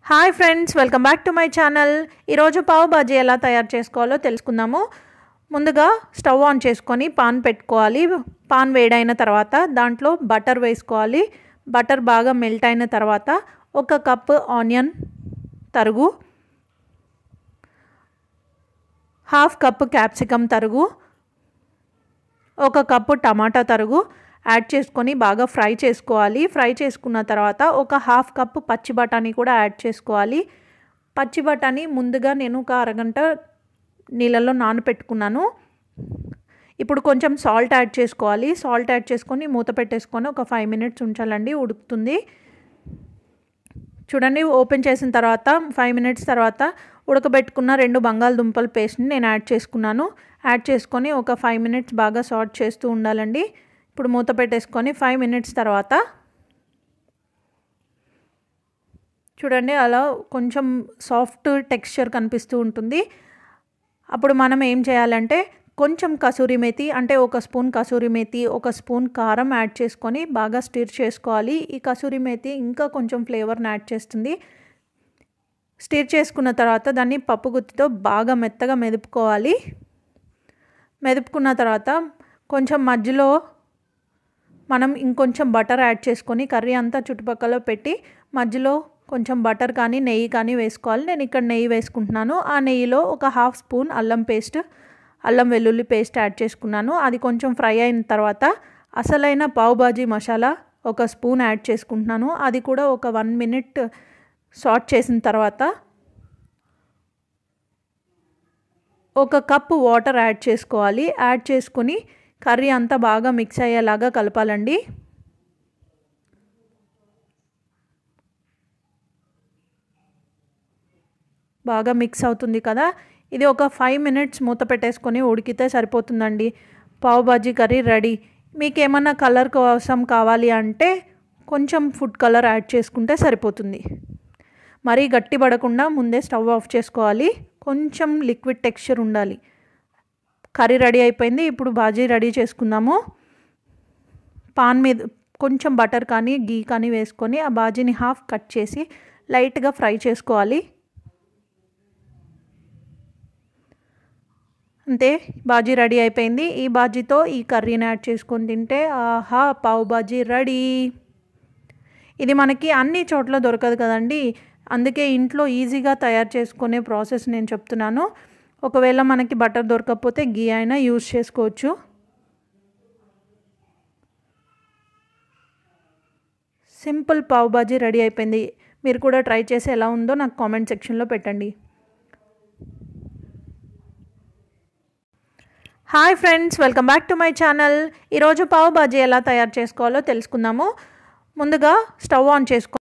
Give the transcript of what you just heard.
hi friends welcome back to my channel ఈరోజు పావు బాజీ ఎలా తయారు చేసుకోవాలో తెలుసుకుందాము ముందుగా స్టవ్ ఆన్ చేసుకొని పాన్ పెట్టుకోవాలి పాన్ వేడైన తర్వాత దాంట్లో బటర్ వేసుకోవాలి బటర్ బాగా మెల్ట్ అయిన తర్వాత ఒక కప్పు ఆనియన్ తరుగు హాఫ్ కప్పు క్యాప్సికమ్ తరుగు ఒక కప్పు టమాటా తరుగు యాడ్ చేసుకొని బాగా ఫ్రై చేసుకోవాలి ఫ్రై చేసుకున్న తర్వాత ఒక హాఫ్ కప్పు పచ్చి బఠానీ కూడా యాడ్ చేసుకోవాలి పచ్చి బఠానీ ముందుగా నేను ఒక అరగంట నీళ్ళల్లో నానపెట్టుకున్నాను ఇప్పుడు కొంచెం సాల్ట్ యాడ్ చేసుకోవాలి సాల్ట్ యాడ్ చేసుకొని మూత పెట్టేసుకొని ఒక ఫైవ్ మినిట్స్ ఉంచాలండి ఉడుకుతుంది చూడండి ఓపెన్ చేసిన తర్వాత ఫైవ్ మినిట్స్ తర్వాత ఉడకబెట్టుకున్న రెండు బంగాళదుంపల పేస్ట్ని నేను యాడ్ చేసుకున్నాను యాడ్ చేసుకొని ఒక ఫైవ్ మినిట్స్ బాగా సార్ట్ చేస్తూ ఉండాలండి ఇప్పుడు మూత పెట్టేసుకొని ఫైవ్ మినిట్స్ తర్వాత చూడండి అలా కొంచెం సాఫ్ట్ టెక్స్చర్ కనిపిస్తూ ఉంటుంది అప్పుడు మనం ఏం చేయాలంటే కొంచెం కసూరి మేతి అంటే ఒక స్పూన్ కసూరి మేతి ఒక స్పూన్ కారం యాడ్ చేసుకొని బాగా స్టిర్ చేసుకోవాలి ఈ కసూరి మేతి ఇంకా కొంచెం ఫ్లేవర్ని యాడ్ చేస్తుంది స్టిర్ చేసుకున్న తర్వాత దాన్ని పప్పు గుత్తితో బాగా మెత్తగా మెదుపుకోవాలి మెదుపుకున్న తర్వాత కొంచెం మధ్యలో మనం ఇంకొంచెం బటర్ యాడ్ చేసుకొని కర్రీ అంతా చుట్టుపక్కల పెట్టి మధ్యలో కొంచెం బటర్ కానీ నెయ్యి కానీ వేసుకోవాలి నేను ఇక్కడ నెయ్యి వేసుకుంటున్నాను ఆ నెయ్యిలో ఒక హాఫ్ స్పూన్ అల్లం పేస్ట్ అల్లం వెల్లుల్లి పేస్ట్ యాడ్ చేసుకున్నాను అది కొంచెం ఫ్రై అయిన తర్వాత అసలైన పావు బాజీ మసాలా ఒక స్పూన్ యాడ్ చేసుకుంటున్నాను అది కూడా ఒక వన్ మినిట్ సాట్ చేసిన తర్వాత ఒక కప్పు వాటర్ యాడ్ చేసుకోవాలి యాడ్ చేసుకొని కర్రీ అంతా బాగా మిక్స్ అయ్యేలాగా కలపాలండి బాగా మిక్స్ అవుతుంది కదా ఇది ఒక ఫైవ్ మినిట్స్ మూత పెట్టేసుకొని ఉడికితే సరిపోతుందండి పావు బాజీ కర్రీ రెడీ మీకు ఏమన్నా కలర్ కోసం కావాలి అంటే కొంచెం ఫుడ్ కలర్ యాడ్ చేసుకుంటే సరిపోతుంది మరీ గట్టి పడకుండా ముందే స్టవ్ ఆఫ్ చేసుకోవాలి కొంచెం లిక్విడ్ టెక్స్చర్ ఉండాలి కర్రీ రెడీ అయిపోయింది ఇప్పుడు బాజీ రెడీ చేసుకుందాము పాన్ మీద కొంచెం బటర్ కానీ గీ కానీ వేసుకొని ఆ బాజీని హాఫ్ కట్ చేసి లైట్గా ఫ్రై చేసుకోవాలి అంతే బాజీ రెడీ అయిపోయింది ఈ బాజీతో ఈ కర్రీని యాడ్ చేసుకొని తింటే ఆహా పావు బాజీ రెడీ ఇది మనకి అన్ని చోట్ల దొరకదు కదండి అందుకే ఇంట్లో ఈజీగా తయారు చేసుకునే ప్రాసెస్ నేను చెప్తున్నాను ఒకవేళ మనకి బటర్ దొరకకపోతే గీ అయినా యూజ్ చేసుకోవచ్చు సింపుల్ పావు బాజీ రెడీ అయిపోయింది మీరు కూడా ట్రై చేసి ఎలా ఉందో నాకు కామెంట్ సెక్షన్లో పెట్టండి hi friends welcome back to my channel ఈరోజు పావు బాజీ ఎలా తయారు చేసుకోవాలో తెలుసుకుందాము ముందుగా స్టవ్ ఆన్ చేసుకో